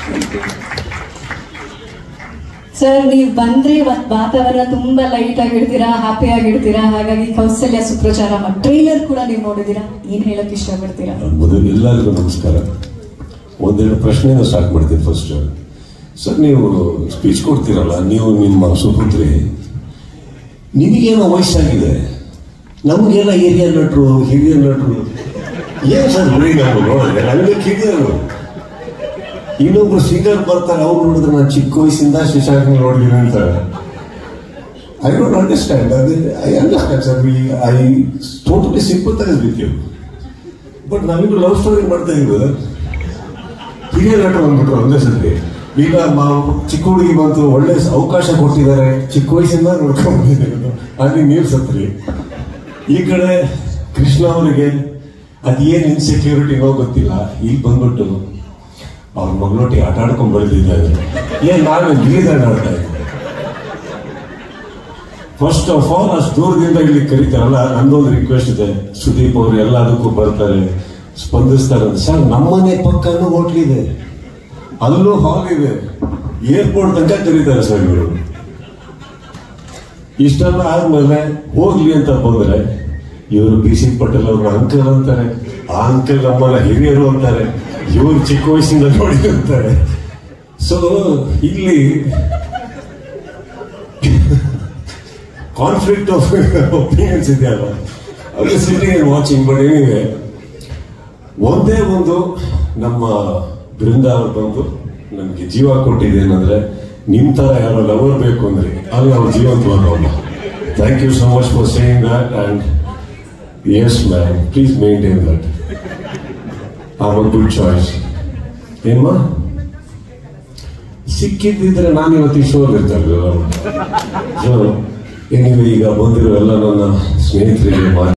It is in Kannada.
ಸರ್ ನೀವು ಬಂದ್ರೆ ಇವತ್ತು ವಾತಾವರಣ ತುಂಬಾ ಲೈಟ್ ಆಗಿರ್ತೀರಾ ಹ್ಯಾಪಿ ಆಗಿರ್ತೀರಾ ಹಾಗಾಗಿ ಕೌಸಲ್ಯ ಸುಪ್ರಚಾರ ಟ್ರೈಲರ್ ಕೂಡ ನೀವು ನೋಡಿದೀರಾ ಏನ್ ಹೇಳಕ್ ಇಷ್ಟಪಡ್ತೀರಾ ಮೊದಲು ಎಲ್ಲರಿಗೂ ನಮಸ್ಕಾರ ಒಂದೆರಡು ಪ್ರಶ್ನೆನ ಸ್ಟಾರ್ಟ್ ಮಾಡ್ತೀನಿ ಫಸ್ಟ್ ಸರ್ ನೀವು ಸ್ಪೀಚ್ ಕೊಡ್ತೀರಲ್ಲ ನೀವು ನಿಮ್ಮ ಸುಪುತ್ರಿ ನಿಮಗೇನೋ ವಯಸ್ಸಾಗಿದೆ ನಮಗೆಲ್ಲ ಹಿರಿಯ ನಟರು ಹಿರಿಯ ನಟರು ಏನು ಸರ್ ನೋಡಿ ನಾವು ನೋಡಿದ್ರೆ ನಮಗೆ ಹಿರಿಯರು ಇನ್ನೊಬ್ರು ಸಿಂಗರ್ ಬರ್ತಾರೆ ಅವ್ರು ನೋಡಿದ್ರೆ ನಾನು ಚಿಕ್ಕ ವಯಸ್ಸಿಂದ ಶಶಾಂಕ್ ನೋಡಿದ್ದೀನಿ ಅಂತಾರೆ ಐ ಡೋಂಟ್ ಅಂಡರ್ಸ್ಟ್ಯಾಂಡ್ ಅದೇ I understand sir I totally sympathise with you but ನಾವಿಬ್ರು ಲವ್ ಸ್ಟೋರಿ ಮಾಡ್ತಾ ಇದ್ದೀವಿ ಹಿರಿಯ ನಟರು ಬಂದ್ಬಿಟ್ರು ಒಂದೇ ಸತಿ ಈಗ ನಾವು ಚಿಕ್ಕ ಹುಡುಗಿ ಬಂತು ಒಳ್ಳೆ ಅವಕಾಶ ಕೊಟ್ಟಿದ್ದಾರೆ ಚಿಕ್ಕ ವಯಸ್ಸಿಂದ ನೋಡ್ಕೊಂಡು ಬಂದಿದ್ದೀವಿ ಅಲ್ಲಿ ನೀರು ಸತ್ರಿ ಈ ಕಡೆ ಕೃಷ್ಣ ಅವರಿಗೆ ಅದೇನು ಇನ್ಸೆಕ್ಯೂರಿಟಿನೋ ಗೊತ್ತಿಲ್ಲ ಈಗ ಬಂದ್ಬಿಟ್ಟು ಅವ್ರ ಮಗಳೊಟ್ಟಿಗೆ ಆಟ ಆಡ್ಕೊಂಡು ಬೆಳೆದಿದ್ದಾರೆ ಏನ್ ನಾನು ಗಿರಿದಾಣ ಆಡ್ತಾ ಇದ್ದೆ ಫಸ್ಟ್ ಆಫ್ ಆಲ್ ಅಷ್ಟು ದೂರದಿಂದ ಇಲ್ಲಿ ಕರೀತಾರಲ್ಲ ನಂದೊಂದು ರಿಕ್ವೆಸ್ಟ್ ಇದೆ ಸುದೀಪ್ ಅವರು ಎಲ್ಲದಕ್ಕೂ ಬರ್ತಾರೆ ಸ್ಪಂದಿಸ್ತಾರೆ ಅಂತ ಸರ್ ನಮ್ಮನೆ ಪಕ್ಕನೂ ಹೋಟ್ಲ್ ಇದೆ ಅಲ್ಲೂ ಹಾಲ್ ಇದೆ ಏರ್ಪೋರ್ಟ್ ತನಕ ಕರೀತಾರೆ ಸರ್ ಇವರು ಇಷ್ಟೆಲ್ಲ ಆದ್ಮೇಲೆ ಹೋಗ್ಲಿ ಅಂತ ಬಂದ್ರೆ ಇವರು ಬಿ ಸಿ ಪಟೇಲ್ ಅವ್ರ ಅಂಕಲ್ ಅಂತಾರೆ ಆ ಅಂಕಲ್ ನಮ್ಮನ್ನ ಹಿರಿಯರು ಅಂತಾರೆ ಇವರು ಚಿಕ್ಕ ವಯಸ್ಸಿಂದ ನೋಡಿ ಅಂತಾರೆ ಸೊ ಇಲ್ಲಿ ಕಾನ್ಫ್ಲಿಕ್ಟ್ ಆಫ್ ಒಪಿನಿಯನ್ಸ್ ಇದೆಯಲ್ಲ ಅದು ಸಿಟ್ಟಿಂಗ್ ಅಂಡ್ ವಾಚಿಂಗ್ ಬಟ್ ಏನಿದೆ ಒಂದೇ ಒಂದು ನಮ್ಮ ಬೃಂದ ಅವ್ರು ಬಂದು ನಮ್ಗೆ ಜೀವ ಕೊಟ್ಟಿದೆ ಏನಂದ್ರೆ ನಿಮ್ ತರ ಯಾರೋ ಲವರ್ ಬೇಕು ಅಂದ್ರೆ ಅಲ್ಲಿ ನಾವು ಜೀವಂತವಾಗಲ್ಲ thank you so much for saying that and yes ma'am please maintain that I'm a good choice ಏನ್ಮಾ ಸಿಕ್ಕಿದ್ದಿದ್ರೆ ನಾನು ಇವತ್ತು ಈ ಶೋರ್ ಇರ್ತಾ ಇರಲಿಲ್ಲ ಸೊ ಏನಿದೆ ಈಗ ಬಂದಿರೋ ಎಲ್ಲ ನನ್ನ ಸ್ನೇಹಿತರಿಗೆ ಮಾತು